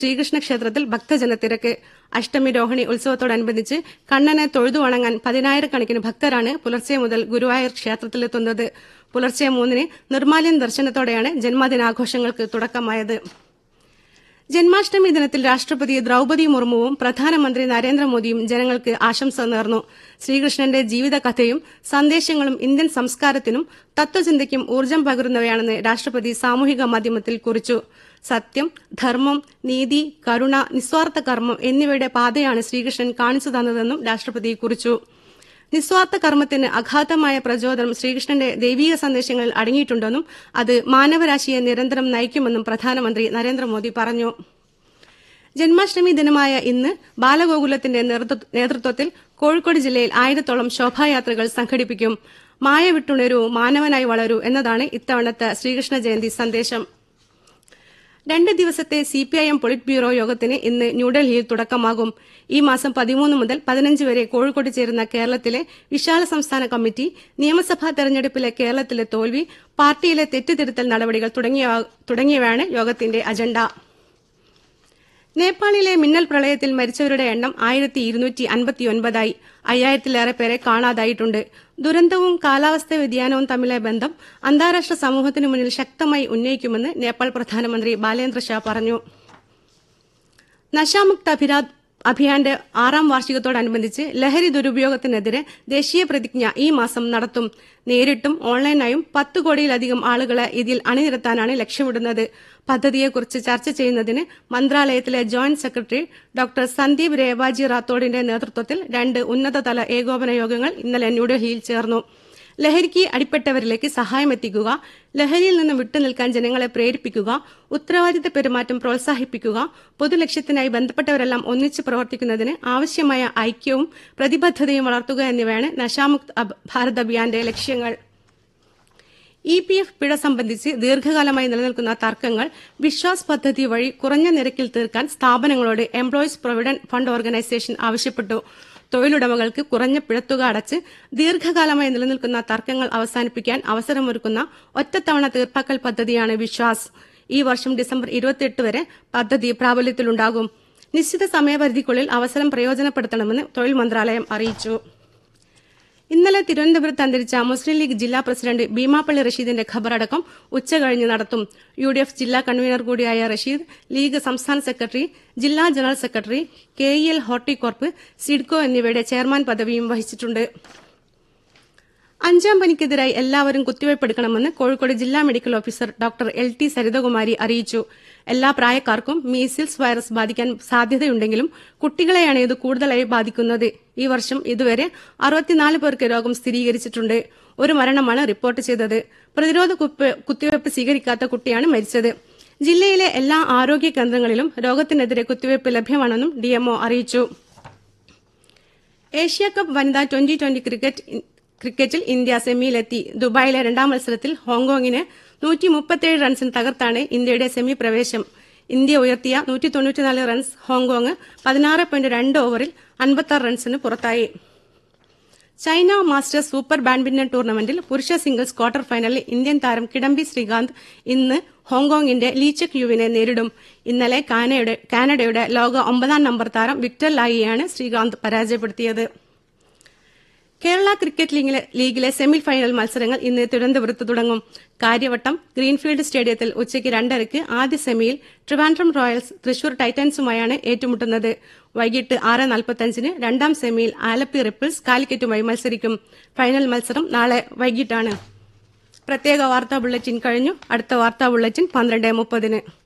ശ്രീകൃഷ്ണ ക്ഷേത്രത്തിൽ ഭക്തജന തിരക്ക് അഷ്ടമി രോഹിണി ഉത്സവത്തോടനുബന്ധിച്ച് കണ്ണനെ തൊഴുതു വണങ്ങാൻ പതിനായിരക്കണക്കിന് ഭക്തരാണ് പുലർച്ചെ മുതൽ ഗുരുവായൂർ ക്ഷേത്രത്തിലെത്തുന്നത് പുലർച്ചെ മൂന്നിന് നിർമാല്യം ദർശനത്തോടെയാണ് ജന്മദിനാഘോഷങ്ങൾക്ക് തുടക്കമായത് ജന്മാഷ്ടമി ദിനത്തിൽ രാഷ്ട്രപതി ദ്രൌപതി മുർമുവും പ്രധാനമന്ത്രി നരേന്ദ്രമോദിയും ജനങ്ങൾക്ക് ആശംസ നേർന്നു ശ്രീകൃഷ്ണന്റെ ജീവിതകഥയും സന്ദേശങ്ങളും ഇന്ത്യൻ സംസ്കാരത്തിനും തത്വചിന്തയ്ക്കും ഊർജ്ജം പകരുന്നവയാണെന്ന് രാഷ്ട്രപതി സാമൂഹിക മാധ്യമത്തിൽ കുറിച്ചു സത്യം ധർമ്മം നീതി കരുണ നിസ്വാർത്ഥ കർമ്മം എന്നിവയുടെ പാതയാണ് ശ്രീകൃഷ്ണൻ കാണിച്ചു തന്നതെന്നും രാഷ്ട്രപതി കുറിച്ചു നിസ്വാർത്ഥ കർമ്മത്തിന് അഗാധമായ പ്രചോദനം ശ്രീകൃഷ്ണന്റെ ദൈവീക സന്ദേശങ്ങളിൽ അടങ്ങിയിട്ടുണ്ടെന്നും അത് മാനവരാശിയെ നിരന്തരം നയിക്കുമെന്നും പ്രധാനമന്ത്രി നരേന്ദ്രമോദി പറഞ്ഞു ജന്മാഷ്ടമി ദിനമായ ഇന്ന് ബാലഗോകുലത്തിന്റെ നേതൃത്വ- നേതൃത്വത്തിൽ കോഴിക്കോട് ജില്ലയിൽ ആയിരത്തോളം ശോഭായാത്രകൾ സംഘടിപ്പിക്കും മായ വിട്ടുണരൂ മാനവനായി വളരൂ എന്നതാണ് ഇത്തവണത്തെ ശ്രീകൃഷ്ണ ജയന്തി സന്ദേശം രണ്ട് ദിവസത്തെ C P I M politburo യോഗത്തിന് ഇന്ന് ന്യൂഡൽഹിയിൽ തുടക്കമാകും ഈ മാസം പതിമൂന്ന് മുതൽ പതിനഞ്ച് വരെ കോഴിക്കോട് ചേരുന്ന കേരളത്തിലെ വിശാല സംസ്ഥാന കമ്മിറ്റി നിയമസഭാ തെരഞ്ഞെടുപ്പിലെ കേരളത്തിലെ തോൽവി പാർട്ടിയിലെ തെറ്റുതിരുത്തൽ നടപടികൾ തുടങ്ങിയവ- തുടങ്ങിയവയാണ് യോഗത്തിന്റെ അജണ്ട നേപ്പാളിലെ മിന്നൽ പ്രളയത്തിൽ മരിച്ചവരുടെ എണ്ണം ആയിരത്തി ഇരുന്നൂറ്റി അൻപത്തിയൊൻപതായി അയ്യായിരത്തിലേറെ പേരെ കാണാതായിട്ടുണ്ട് ദുരന്തവും കാലാവസ്ഥാ വ്യതിയാനവും തമ്മിലെ ബന്ധം അന്താരാഷ്ട്ര സമൂഹത്തിനു മുന്നിൽ ശക്തമായി ഉന്നയിക്കുമെന്ന് നേപ്പാൾ പ്രധാനമന്ത്രി ബാലേന്ദ്ര ഷാ പറഞ്ഞു നശാമുക്ത് അഭിരാ അഭിയാന്റെ ആറാം വാർഷികത്തോടനുബന്ധിച്ച് ലഹരി ദുരുപയോഗത്തിനെതിരെ ദേശീയ പ്രതിജ്ഞ ഈ മാസം നടത്തും നേരിട്ടും ഓൺലൈനായും പത്ത് കോടിയിലധികം ആളുകളെ ഇതിൽ അണിനിരത്താനാണ് ലക്ഷ്യമിടുന്നത് പദ്ധതിയെക്കുറിച്ച് ചർച്ച ചെയ്യുന്നതിന് മന്ത്രാലയത്തിലെ joint secretary doctor Sandeep Revaji റാത്തോഡിന്റെ നേതൃത്വത്തിൽ രണ്ട് ഉന്നതതല ഏകോപന യോഗങ്ങൾ ഇന്നലെ ന്യൂഡൽഹിയിൽ ചേർന്നു ലഹരിക്ക് അടിപ്പെട്ടവരിലേക്ക് സഹായം എത്തിക്കുക ലഹരിയിൽ നിന്ന് വിട്ടുനിൽക്കാൻ ജനങ്ങളെ പ്രേരിപ്പിക്കുക ഉത്തരവാദിത്ത പെരുമാറ്റം പ്രോത്സാഹിപ്പിക്കുക പൊതുലക്ഷ്യത്തിനായി ബന്ധപ്പെട്ടവരെല്ലാം ഒന്നിച്ച് പ്രവർത്തിക്കുന്നതിന് ആവശ്യമായ ഐക്യവും പ്രതിബദ്ധതയും വളർത്തുക എന്നിവയാണ് നശാമുക്ത് അഭ് ഭാരത് അഭിയാന്റെ ലക്ഷ്യങ്ങൾ ഇ പി എഫ് പിഴ സംബന്ധിച്ച് ദീർഘകാലമായി നിലനിൽക്കുന്ന തർക്കങ്ങൾ വിശ്വാസ് പദ്ധതി വഴി കുറഞ്ഞ നിരക്കിൽ തീർക്കാൻ സ്ഥാപനങ്ങളോട് എംപ്ലോയീസ് പ്രൊവിഡന്റ് ഫണ്ട് ഓർഗനൈസേഷൻ ആവശ്യപ്പെട്ടു തൊഴിലുടമകൾക്ക് കുറഞ്ഞ പിഴത്തുക അടച്ച് ദീർഘകാലമായി നിലനിൽക്കുന്ന തർക്കങ്ങൾ അവസാനിപ്പിക്കാൻ അവസരമൊരുക്കുന്ന ഒറ്റത്തവണ തീർപ്പാക്കൽ പദ്ധതിയാണ് വിശ്വാസ് ഈ വർഷം ഡിസംബർ ഇരുപത്തിയെട്ട് വരെ പദ്ധതി പ്രാബല്യത്തിലുണ്ടാകും നിശ്ചിത സമയപരിധിക്കുള്ളിൽ അവസരം പ്രയോജനപ്പെടുത്തണമെന്ന് തൊഴിൽ മന്ത്രാലയം അറിയിച്ചു ഇന്നലെ തിരുവനന്തപുരത്ത് അന്തരിച്ച മുസ്ലിം ലീഗ് ജില്ലാ പ്രസിഡന്റ് ഭീമാപ്പള്ളി റഷീദിന്റെ ഖബറടക്കം ഉച്ചകഴിഞ്ഞ് നടത്തും യു ഡി എഫ് ജില്ലാ കൺവീനർ കൂടിയായ റഷീദ് ലീഗ് സംസ്ഥാന സെക്രട്ടറി ജില്ലാ general secretary K E L Horticorp SIDCO എന്നിവയുടെ ചെയർമാൻ പദവിയും വഹിച്ചിട്ടുണ്ട് അഞ്ചാം പനിക്കെതിരായി എല്ലാവരും കുത്തിവയ്പ് എടുക്കണമെന്ന് കോഴിക്കോട് ജില്ലാ medical officer doctor L T Sarithakumari അറിയിച്ചു എല്ലാ പ്രായക്കാർക്കും മീസിൽസ് വൈറസ് ബാധിക്കാൻ സാധ്യതയുണ്ടെങ്കിലും കുട്ടികളെയാണ് ഇത് കൂടുതലായി ബാധിക്കുന്നത് ഈ വർഷം ഇതുവരെ അറുപത്തിനാല് പേർക്ക് രോഗം സ്ഥിരീകരിച്ചിട്ടുണ്ട് ഒരു മരണമാണ് റിപ്പോർട്ട് ചെയ്തത് പ്രതിരോധ കുപ്പ്- കുത്തിവയ്പ് സ്വീകരിക്കാത്ത കുട്ടിയാണ് മരിച്ചത് ജില്ലയിലെ എല്ലാ ആരോഗ്യ കേന്ദ്രങ്ങളിലും രോഗത്തിനെതിരെ കുത്തിവയ്പ് ലഭ്യമാണെന്നും ഡിഎംഒ അറിയിച്ചു ഏഷ്യ കപ്പ് വനിതാ ട്വന്റി ട്വന്റി ക്രിക്കറ്റ് ക്രിക്കറ്റിൽ ഇന്ത്യ സെമിയിലെത്തി ദുബായിലെ രണ്ടാം മത്സരത്തിൽ ഹോങ്കോങ്ങിന് നൂറ്റി മുപ്പത്തിയേഴ് റൺസിന് തകർത്താണ് ഇന്ത്യയുടെ സെമി പ്രവേശം ഇന്ത്യ ഉയർത്തിയ നൂറ്റി തൊണ്ണൂറ്റിനാല് റൺസ് ഹോങ്കോങ് പതിനാറ് പോയിന്റ് രണ്ട് ഓവറിൽ അൻപത്താറ് റൺസിന് പുറത്തായി ചൈന മാസ്റ്റേഴ്സ് സൂപ്പർ ബാഡ്മിന്റൺ ടൂർണമെന്റിൽ പുരുഷ സിംഗിൾസ് ക്വാർട്ടർ ഫൈനലിൽ ഇന്ത്യൻ താരം കിഡംബി ശ്രീകാന്ത് ഇന്ന് ഹോങ്കോങ്ങിന്റെ ലീച്ചക് യുവിനെ നേരിടും ഇന്നലെ കാനയുടെ കാനഡയുടെ ലോക ഒമ്പതാം നമ്പർ താരം വിക്ടർ ലായിയാണ് ശ്രീകാന്ത് പരാജയപ്പെടുത്തിയത് കേരള ക്രിക്കറ്റ് ലീഗിലെ ലീഗിലെ സെമി ഫൈനൽ മത്സരങ്ങൾ ഇന്ന് തിരുവനന്തപുരത്ത് തുടങ്ങും കാര്യവട്ടം ഗ്രീൻഫീൽഡ് സ്റ്റേഡിയത്തിൽ ഉച്ചയ്ക്ക് രണ്ടരയ്ക്ക് ആദ്യ സെമിയിൽ ട്രിവാൻഡ്രം റോയൽസ് തൃശൂർ ടൈറ്റൻസുമായാണ് ഏറ്റുമുട്ടുന്നത് വൈകിട്ട് ആറ് നാൽപ്പത്തഞ്ചിന് രണ്ടാം സെമിയിൽ ആലപ്പി റിപ്പിൾസ് കാലിക്കറ്റുമായി മത്സരിക്കും ഫൈനൽ മത്സരം നാളെ വൈകിട്ടാണ് പ്രത്യേക വാർത്താ ബുള്ളറ്റിൻ കഴിഞ്ഞു അടുത്ത വാർത്താ ബുള്ളറ്റിൻ പന്ത്രണ്ട് മുപ്പതിന്